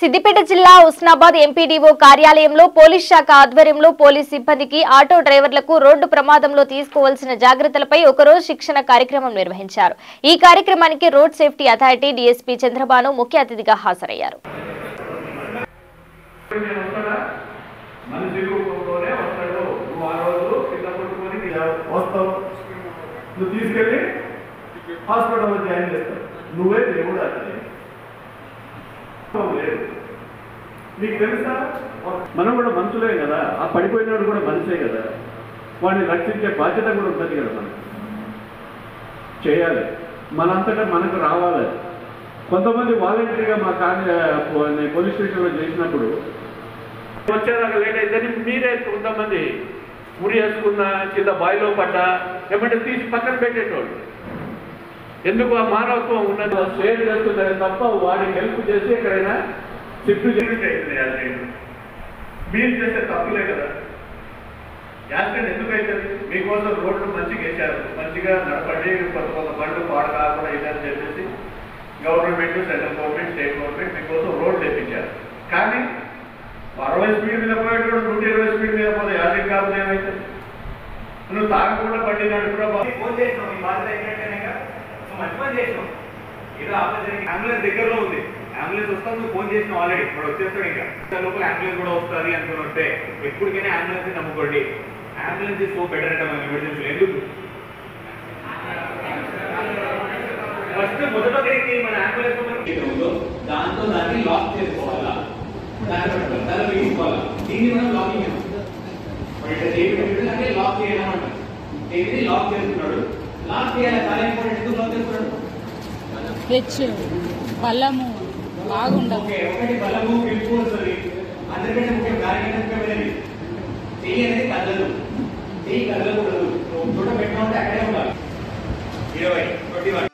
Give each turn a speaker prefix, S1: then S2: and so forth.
S1: సిద్దిపేట జిల్లా ఉస్నాబాద్ ఎంపీడీఓ కార్యాలయంలో పోలీస్ శాఖ ఆధ్వర్యంలో పోలీస్ సిబ్బందికి ఆటో డ్రైవర్లకు రోడ్డు ప్రమాదంలో తీసుకోవాల్సిన జాగ్రత్తలపై ఒకరోజు శిక్షణ కార్యక్రమం నిర్వహించారు ఈ కార్యక్రమానికి road safety authority DSP Chandrabhanu ముఖ్య అతిథిగా హాజరయ్యారు
S2: నేను వస్తాడా మనిషి రూపంలోనే వస్తాడు నువ్వు ఆ రోజు కింద పట్టుకొని నీ వస్తావు నువ్వు తీసుకెళ్ళి హాస్పిటల్లో జాయిన్ చేస్తావు నువ్వే దేవుడు అతని లేదు నీకు తెలుసా మనం కూడా మనుషులే కదా ఆ పడిపోయినాడు కూడా మనిషే కదా వాడిని రక్షించే బాధ్యత కూడా ఉంటుంది కదా మనకు చేయాలి మనంతటా మనకు రావాలి కొంతమంది వాలంటరీగా మా కానీ పోలీస్ స్టేషన్లో చేసినప్పుడు వచ్చేదాకా లేట్ అయితేనే మీరే కొంతమంది ముడి వేసుకున్న కింద బాయిలో పడ్డ ఏమంటే తీసి పక్కన పెట్టేటోళ్ళు ఎందుకు ఆ మానవత్వం ఉన్నది షేర్ చేస్తుందని తప్ప వాడికి హెల్ప్ చేసి ఎక్కడైనా షిఫ్ట్ చేసి మీరు చేసే తప్పులే కదా యాక్సిడెంట్ ఎందుకు అవుతుంది మీకోసం రోడ్లు మంచిగా వేశారు మంచిగా నడపండి కొత్త కొత్త బండ్లు పాడు కాకుండా ఇదని చెప్పేసి government central government state government మీకోసం రోడ్లు వేపించారు కానీ అరవై స్పీడ్ మీద పోయేటప్పుడు నూట ఇరవై స్పీడ్ మీద పోతే యాక్సిడెంట్ కాకపోతే ఏమవుతుంది నువ్వు తాగకుండా బండి నడుపురా బాబు
S3: ఫోన్ చేసినాం మీ బాధ్యత అయినట్టేనేగా నువ్వు మంచి పని చేసినావు ఏదో ఆపద అంబులెన్స్ దగ్గరలో ఉంది అంబులెన్స్ వస్తాను నువ్వు ఫోన్ చేసినావు ఆల్రెడీ ఇప్పుడు వచ్చేస్తాడు ఇంకా ఇంత లోపల అంబులెన్స్ కూడా వస్తుంది అనుకుని వస్తే ఎప్పటికైనా అంబులెన్స్ నమ్ముకోండి అంబులెన్స్ ఇస్ సో బెటర్ అంటే మన ఎమర్జెన్సీ ఎందుకు ఫస్ట్ మొదట దేనికి మన అంబులెన్స్ దాంతో దాన్ని లాక్ చేసుకోవాలా దాన్ని పట్టుకోవాలి దాన్ని బిగించుకోవాలా దీన్ని మనం లాకింగ్ మరి ఇట్లా చేయడం అంటే లాక్ చేయడం అంటారు దీన్ని లాక్ చేస్తున్నాడు లాక్ చేయాలి చాలా ఇంపార్టెంట్ ఎందుకు లాక్ చేస్తున్నాడు
S4: రిచ్ బల్లము బాగుండదు
S3: ఓకే ఒకటి బలము పిలుపు వస్తుంది అందరికంటే ముఖ్యం దానికంటే ముఖ్యమైనది చెయ్యి అనేది కదలదు చెయ్యి కదలకూడదు నువ్వు చోట పెట్టినా ఉంటే అక్కడే ఉండాలి ఇరవై ట్వంటీ వన్